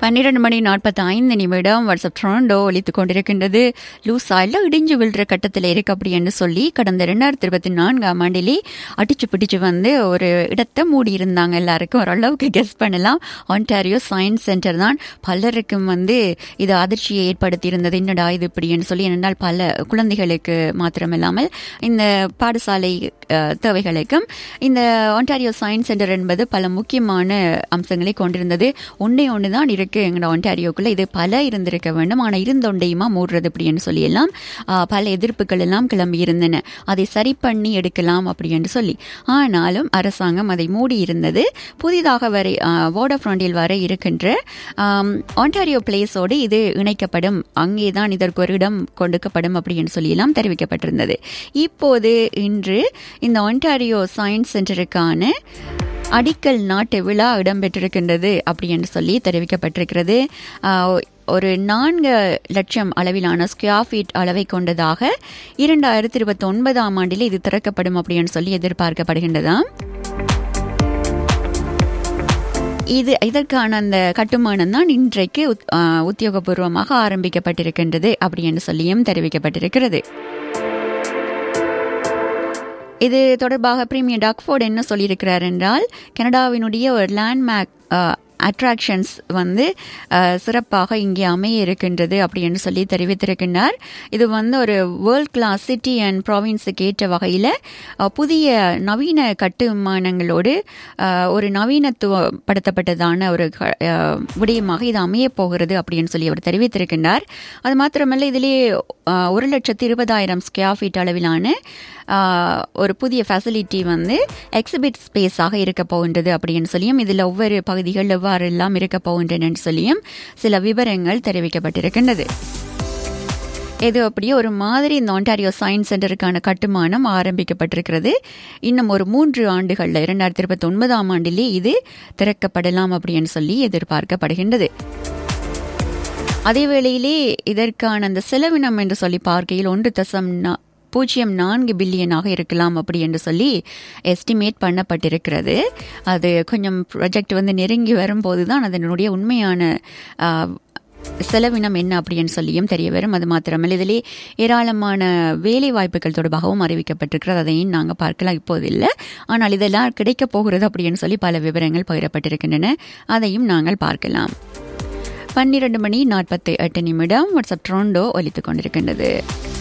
பன்னிரண்டு மணி நாற்பத்தி ஐந்து நிமிடம் வாட்ஸ்அப் ட்ரோண்டோ ஒலித்துக் கொண்டிருக்கின்றது லூசா எல்லாம் இடிஞ்சு விழுற கட்டத்தில் இருக்கு அப்படின்னு சொல்லி கடந்த ரெண்டாயிரத்தி இருபத்தி நான்காம் ஆண்டிலே அடிச்சு பிடிச்சு வந்து ஒரு இடத்தை மூடி இருந்தாங்க எல்லாருக்கும் ஓரளவுக்கு கெஸ் பண்ணலாம் ஆன்டாரியோ சயின்ஸ் சென்டர் தான் பலருக்கும் வந்து இது அதிர்ச்சியை ஏற்படுத்தி இருந்தது என்னடா இது இப்படின்னு சொல்லி என்னென்னால் பல குழந்தைகளுக்கு மாத்திரமில்லாமல் இந்த பாடசாலை அஹ், தேவைகளுக்கும் இந்த ஆன்டாரியோ சயின்ஸ் சென்டர் என்பது பல முக்கியமான அம்சங்களை கொண்டிருந்தது ஒன்றே ஒன்று தான் இருக்கு எங்களோட ஒன்டாரியோக்குள்ள இது பல இருந்திருக்க வேண்டும் ஆனால் இருந்தொண்டையுமா மூடுறது அப்படின்னு சொல்லி எல்லாம் ஆ, பல எதிர்ப்புகள் எல்லாம் கிளம்பி இருந்தன அதை சரி பண்ணி எடுக்கலாம் அப்படின்னு சொல்லி ஆனாலும் அரசாங்கம் அதை மூடி இருந்தது புதிதாக வரை வோடஃப்ராண்டில் வரை இருக்கின்ற ஆம், ஒன்டாரியோ பிளேஸோடு இது இணைக்கப்படும் அங்கே தான் இதற்கு ஒரு இடம் கொடுக்கப்படும் அப்படின்னு சொல்லி எல்லாம் தெரிவிக்கப்பட்டிருந்தது இப்போது இன்று இந்த ஒன்டாரியோ சயின்ஸ் சென்டருக்கான அடிக்கல் நாட்டு விழா இடம்பெற்றிருக்கின்றது அப்படி என்று சொல்லி தெரிவிக்கப்பட்டிருக்கிறது ஆஹ், ஒரு நான்கு லட்சம் அளவிலான ஸ்கொயர் ஃபீட் அளவை கொண்டதாக இரண்டாயிரத்தி இருபத்தி ஒன்பதாம் ஆண்டில் இது திறக்கப்படும் அப்படின்னு சொல்லி எதிர்பார்க்கப்படுகின்றதாம் இது இதற்கான அந்த கட்டுமானம் தான் இன்றைக்கு உத்- ஆஹ், உத்தியோகபூர்வமாக ஆரம்பிக்கப்பட்டிருக்கின்றது அப்படி என்று சொல்லியும் தெரிவிக்கப்பட்டிருக்கிறது இது தொடர்பாக பிரீமியர் டாக்ஃபோர்ட் என்ன சொல்லியிருக்கிறார் என்றால் கனடாவினுடைய ஒரு லேண்ட்மார்க் அட்ராக்ஷன்ஸ் வந்து அஹ், சிறப்பாக இங்கே அமைய இருக்கின்றது அப்படின்னு சொல்லி தெரிவித்திருக்கின்றார் இது வந்து ஒரு வேர்ல்ட் கிளாஸ் சிட்டி அண்ட் ப்ராவின்ஸுக்கு ஏற்ற வகையில் அஹ், புதிய நவீன கட்டுமானங்களோடு அஹ், ஒரு நவீனத்துவப்படுத்தப்பட்டதான ஒரு க- அஹ், விடயமாக இது அமையப் போகிறது அப்படின்னு சொல்லி அவர் தெரிவித்திருக்கின்றார் அது மாத்திரமல்ல இதிலே அஹ், ஒரு லட்சத்து இருபதாயிரம் ஸ்கொயர் ஃபீட் அளவிலான ஆஹ், ஒரு புதிய ஃபெசிலிட்டி வந்து எக்ஸிபிட் ஸ்பேஸாக இருக்க போகின்றது அப்படின்னு சொல்லியும் இதில் ஒவ்வொரு பகுதிகள் எவ்வாறெல்லாம் இருக்க போகின்றன சொல்லியும் சில விவரங்கள் தெரிவிக்கப்பட்டிருக்கின்றது இது அப்படியே ஒரு மாதிரி இந்த ஒன்டாரியோ சயின்ஸ் சென்டருக்கான கட்டுமானம் ஆரம்பிக்கப்பட்டிருக்கிறது இன்னும் ஒரு மூன்று ஆண்டுகளில் இரண்டாயிரத்தி இருபத்தி ஒன்பதாம் ஆண்டிலே இது திறக்கப்படலாம் அப்படின்னு சொல்லி எதிர்பார்க்கப்படுகின்றது அதே வேளையிலே இதற்கான அந்த செலவினம் என்று சொல்லி பார்க்கையில் ஒன்று தசம் நா- பூஜ்ஜியம் நான்கு பில்லியனாக இருக்கலாம் அப்படி என்று சொல்லி எஸ்டிமேட் பண்ணப்பட்டிருக்கிறது அது கொஞ்சம் ப்ராஜெக்ட் வந்து நெருங்கி வரும்போது தான் அதனுடைய உண்மையான ஆ, செலவினம் என்ன அப்படின்னு சொல்லியும் தெரிய வரும் அது மாத்திரமல்ல இதிலே ஏராளமான வேலை வாய்ப்புகள் தொடர்பாகவும் அறிவிக்கப்பட்டிருக்கிறது அதையும் நாங்கள் பார்க்கலாம் இப்போது இல்லை ஆனால் இதெல்லாம் கிடைக்கப் போகிறது அப்படின்னு சொல்லி பல விவரங்கள் பகிரப்பட்டிருக்கின்றன அதையும் நாங்கள் பார்க்கலாம் பன்னிரண்டு மணி நாற்பத்தி எட்டு நிமிடம் வாட்ஸ்அப் ட்ரோண்டோ ஒலித்துக் கொண்டிருக்கின்றது